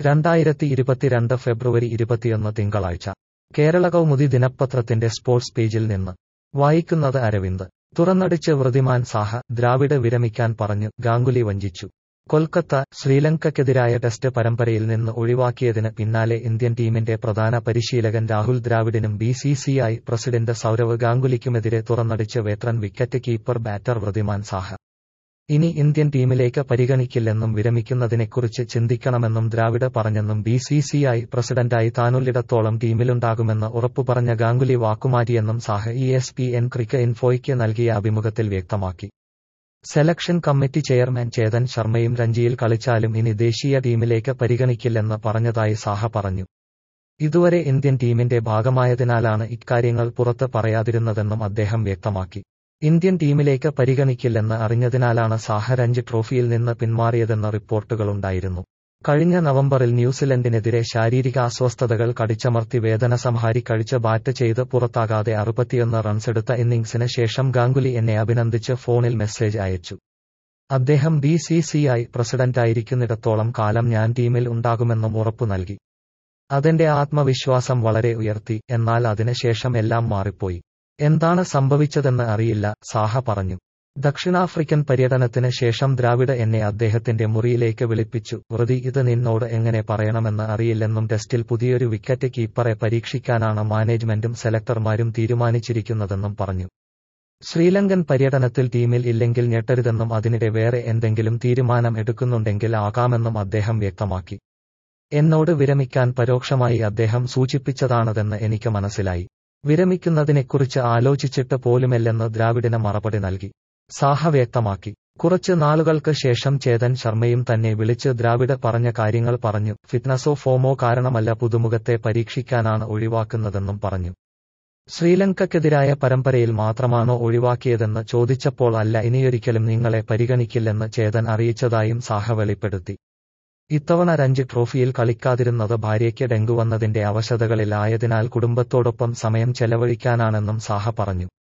രണ്ടായിരത്തി ഇരുപത്തിരണ്ട് ഫെബ്രുവരി ഇരുപത്തിയൊന്ന് തിങ്കളാഴ്ച കേരള കൗമുദി ദിനപത്രത്തിന്റെ സ്പോർട്സ് പേജിൽ നിന്ന് വായിക്കുന്നത് അരവിന്ദ് തുറന്നടിച്ച് വൃതിമാൻ സാഹ ദ്രാവിഡ് വിരമിക്കാൻ പറഞ്ഞു ഗാംഗുലി വഞ്ചിച്ചു കൊൽക്കത്ത ശ്രീലങ്കയ്ക്കെതിരായ ടെസ്റ്റ് പരമ്പരയിൽ നിന്ന് ഒഴിവാക്കിയതിന് പിന്നാലെ ഇന്ത്യൻ ടീമിന്റെ പ്രധാന പരിശീലകൻ രാഹുൽ ദ്രാവിഡിനും B C C I president Sourav ഗാംഗുലിക്കുമെതിരെ തുറന്നടിച്ച് veteran wicket keeper batter Wriddhiman Saha ഇനി ഇന്ത്യൻ ടീമിലേക്ക് പരിഗണിക്കില്ലെന്നും വിരമിക്കുന്നതിനെക്കുറിച്ച് ചിന്തിക്കണമെന്നും ദ്രാവിഡ് പറഞ്ഞെന്നും ബി സി സി ഐ പ്രസിഡന്റായി താനുള്ളിടത്തോളം ടീമിലുണ്ടാകുമെന്ന് ഉറപ്പുപറഞ്ഞ ഗാംഗുലി വാക്കുമാറ്റിയെന്നും Saha E S P N ക്രിക്ക ഇൻഫോയ്ക്ക് നൽകിയ അഭിമുഖത്തിൽ വ്യക്തമാക്കി സെലക്ഷൻ കമ്മിറ്റി ചെയർമാൻ ചേതൻ ശർമ്മയും രഞ്ജിയിൽ കളിച്ചാലും ഇനി ദേശീയ ടീമിലേക്ക് പരിഗണിക്കില്ലെന്ന് പറഞ്ഞതായി സാഹ പറഞ്ഞു ഇതുവരെ ഇന്ത്യൻ ടീമിന്റെ ഭാഗമായതിനാലാണ് ഇക്കാര്യങ്ങൾ പുറത്ത് പറയാതിരുന്നതെന്നും അദ്ദേഹം വ്യക്തമാക്കി ഇന്ത്യൻ ടീമിലേക്ക് പരിഗണിക്കില്ലെന്ന് അറിഞ്ഞതിനാലാണ് സാഹ രഞ്ജി ട്രോഫിയിൽ നിന്ന് പിന്മാറിയതെന്ന റിപ്പോർട്ടുകളുണ്ടായിരുന്നു കഴിഞ്ഞ നവംബറിൽ ന്യൂസിലൻഡിനെതിരെ ശാരീരിക അസ്വസ്ഥതകൾ കടിച്ചമർത്തി വേദന സംഹാരി കഴിച്ച് ബാറ്റ് ചെയ്ത് പുറത്താകാതെ അറുപത്തിയൊന്ന് റൺസെടുത്ത ഇന്നിംഗ്സിന് ശേഷം ഗാംഗുലി എന്നെ അഭിനന്ദിച്ച് ഫോണിൽ മെസ്സേജ് അയച്ചു അദ്ദേഹം ബി സി സി ഐ പ്രസിഡന്റായിരിക്കുന്നിടത്തോളം കാലം ഞാൻ ടീമിൽ ഉണ്ടാകുമെന്നും ഉറപ്പു നൽകി അതെന്റെ ആത്മവിശ്വാസം വളരെ ഉയർത്തി എന്നാൽ അതിനുശേഷം എല്ലാം മാറിപ്പോയി എന്താണ് സംഭവിച്ചതെന്ന് അറിയില്ല സാഹ പറഞ്ഞു ദക്ഷിണാഫ്രിക്കൻ പര്യടനത്തിന് ശേഷം ദ്രാവിഡ് എന്നെ അദ്ദേഹത്തിന്റെ മുറിയിലേക്ക് വിളിപ്പിച്ചു വൃതി ഇത് നിന്നോട് എങ്ങനെ പറയണമെന്ന് അറിയില്ലെന്നും ടെസ്റ്റിൽ പുതിയൊരു വിക്കറ്റ് കീപ്പറെ പരീക്ഷിക്കാനാണ് മാനേജ്മെന്റും സെലക്ടർമാരും തീരുമാനിച്ചിരിക്കുന്നതെന്നും പറഞ്ഞു ശ്രീലങ്കൻ പര്യടനത്തിൽ ടീമിൽ ഇല്ലെങ്കിൽ ഞെട്ടരുതെന്നും അതിനിടെ വേറെ എന്തെങ്കിലും തീരുമാനം എടുക്കുന്നുണ്ടെങ്കിൽ ആകാമെന്നും അദ്ദേഹം വ്യക്തമാക്കി എന്നോട് വിരമിക്കാൻ പരോക്ഷമായി അദ്ദേഹം സൂചിപ്പിച്ചതാണതെന്ന് എനിക്ക് മനസ്സിലായി വിരമിക്കുന്നതിനെക്കുറിച്ച് ആലോചിച്ചിട്ട് പോലുമല്ലെന്ന് ദ്രാവിഡിന് മറുപടി നൽകി സാഹ വ്യക്തമാക്കി കുറച്ച് നാളുകൾക്ക് ശേഷം ചേതൻ ശർമ്മയും തന്നെ വിളിച്ച് ദ്രാവിഡ് പറഞ്ഞ കാര്യങ്ങൾ പറഞ്ഞു ഫിറ്റ്നസോ ഫോമോ കാരണമല്ല പുതുമുഖത്തെ പരീക്ഷിക്കാനാണ് ഒഴിവാക്കുന്നതെന്നും പറഞ്ഞു ശ്രീലങ്കയ്ക്കെതിരായ പരമ്പരയിൽ മാത്രമാണോ ഒഴിവാക്കിയതെന്ന് ചോദിച്ചപ്പോൾ അല്ല ഇനിയൊരിക്കലും നിങ്ങളെ പരിഗണിക്കില്ലെന്ന് ചേതൻ അറിയിച്ചതായും സാഹ വെളിപ്പെടുത്തി ഇത്തവണ രഞ്ജി ട്രോഫിയിൽ കളിക്കാതിരുന്നത് ഭാര്യയ്ക്ക് ഡെങ്കു വന്നതിന്റെ അവശതകളിൽ ആയതിനാൽ കുടുംബത്തോടൊപ്പം സമയം ചെലവഴിക്കാനാണെന്നും സാഹ പറഞ്ഞു